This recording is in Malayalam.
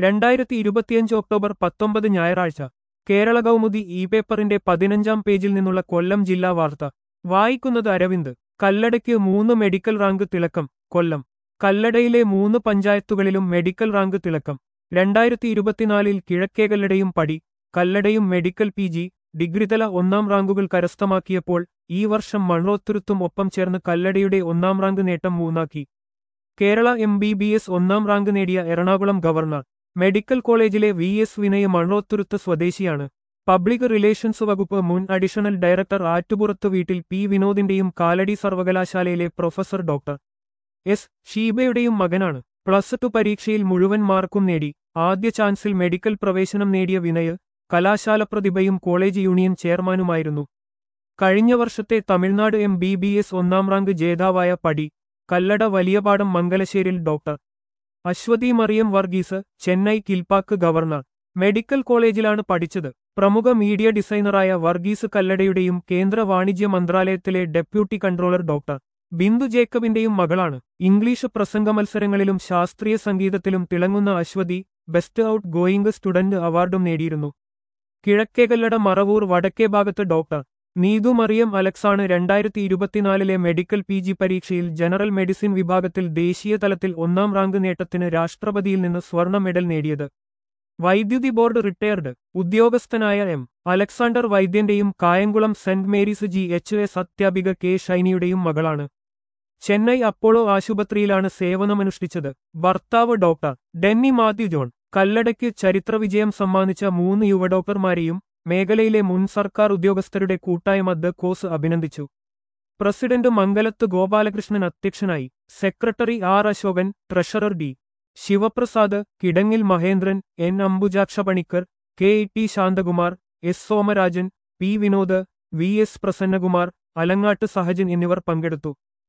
രണ്ടായിരത്തി ഇരുപത്തിയഞ്ച് ഒക്ടോബർ പത്തൊമ്പത് ഞായറാഴ്ച കേരള കൗമുദി ഇ പേപ്പറിന്റെ പതിനഞ്ചാം പേജിൽ നിന്നുള്ള കൊല്ലം ജില്ലാ വാർത്ത വായിക്കുന്നത് അരവിന്ദ് കല്ലടയ്ക്ക് മൂന്ന് മെഡിക്കൽ റാങ്ക് തിളക്കം കൊല്ലം കല്ലടയിലെ മൂന്ന് പഞ്ചായത്തുകളിലും മെഡിക്കൽ റാങ്ക് തിളക്കം രണ്ടായിരത്തി ഇരുപത്തിനാലിൽ കിഴക്കേകല്ലടയും പടി കല്ലടയും മെഡിക്കൽ പി ജി ഡിഗ്രിതല ഒന്നാം റാങ്കുകൾ കരസ്ഥമാക്കിയപ്പോൾ ഈ വർഷം മൺറോത്തുരുത്തും ഒപ്പം ചേർന്ന് കല്ലടയുടെ ഒന്നാം റാങ്ക് നേട്ടം മൂന്നാക്കി Kerala M B B S ഒന്നാം റാങ്ക് നേടിയ എറണാകുളം ഗവർണർ മെഡിക്കൽ കോളേജിലെ വി എസ് വിനയ് മൺറോത്തുരുത്ത് സ്വദേശിയാണ് പബ്ലിക് റിലേഷൻസ് വകുപ്പ് മുൻ അഡീഷണൽ ഡയറക്ടർ ആറ്റുപുറത്ത് വീട്ടിൽ പി വിനോദിന്റെയും കാലടി സർവകലാശാലയിലെ പ്രൊഫസർ ഡോക്ടർ എസ് ഷീബയുടെയും മകനാണ് പ്ലസ് ടു പരീക്ഷയിൽ മുഴുവൻ മാർക്കും നേടി ആദ്യ ചാൻസിൽ മെഡിക്കൽ പ്രവേശനം നേടിയ വിനയ് കലാശാല പ്രതിഭയും കോളേജ് യൂണിയൻ ചെയർമാനുമായിരുന്നു കഴിഞ്ഞ വർഷത്തെ Tamil Nadu M B B S ഒന്നാം റാങ്ക് ജേതാവായ പടി Kallada Valiyapadam Mangalasseril doctor Aswathi Mariyam Varghese Chennai Kilpauk government medical കോളേജിലാണ് പഠിച്ചത് പ്രമുഖ മീഡിയ ഡിസൈനറായ വർഗീസ് കല്ലടയുടെയും കേന്ദ്ര വാണിജ്യ മന്ത്രാലയത്തിലെ ഡെപ്യൂട്ടി കൺട്രോളർ ഡോക്ടർ ബിന്ദു ജേക്കബിന്റെയും മകളാണ് ഇംഗ്ലീഷ് പ്രസംഗ മത്സരങ്ങളിലും ശാസ്ത്രീയ സംഗീതത്തിലും തിളങ്ങുന്ന Aswathi best outgoing student അവാർഡും നേടിയിരുന്നു കിഴക്കേകല്ലട മറവൂർ വടക്കേ ഭാഗത്ത് ഡോക്ടർ നീതു മറിയം അലക്സാണ് രണ്ടായിരത്തി ഇരുപത്തിനാലിലെ മെഡിക്കൽ പി ജി പരീക്ഷയിൽ ജനറൽ മെഡിസിൻ വിഭാഗത്തിൽ ദേശീയ തലത്തിൽ ഒന്നാം റാങ്ക് നേട്ടത്തിന് രാഷ്ട്രപതിയിൽ നിന്ന് സ്വർണ്ണ മെഡൽ നേടിയത് വൈദ്യുതി ബോർഡ് റിട്ടയർഡ് ഉദ്യോഗസ്ഥനായ എം അലക്സാണ്ടർ വൈദ്യന്റെയും Kayamkulam saint Mary's G H S അധ്യാപിക കെ ഷൈനിയുടെയും മകളാണ് ചെന്നൈ അപ്പോളോ ആശുപത്രിയിലാണ് സേവനമനുഷ്ഠിച്ചത് ഭർത്താവ് ഡോക്ടർ ഡെന്നി മാത്യു ജോൺ കല്ലടയ്ക്ക് ചരിത്രവിജയം സമ്മാനിച്ച മൂന്ന് യുവ ഡോക്ടർമാരെയും മേഖലയിലെ മുൻ സർക്കാർ ഉദ്യോഗസ്ഥരുടെ കൂട്ടായ്മ ദ കോസ് അഭിനന്ദിച്ചു പ്രസിഡന്റ് മംഗലത്ത് ഗോപാലകൃഷ്ണൻ അധ്യക്ഷനായി secretary R Asokan treasurer D Sivaprasad Kidangil Mahendran N Ambujaksha Panicker K E T Santhakumar S Somarajan P Vinod V S Prasannakumar അലങ്ങാട്ട് Sahajan എന്നിവർ പങ്കെടുത്തു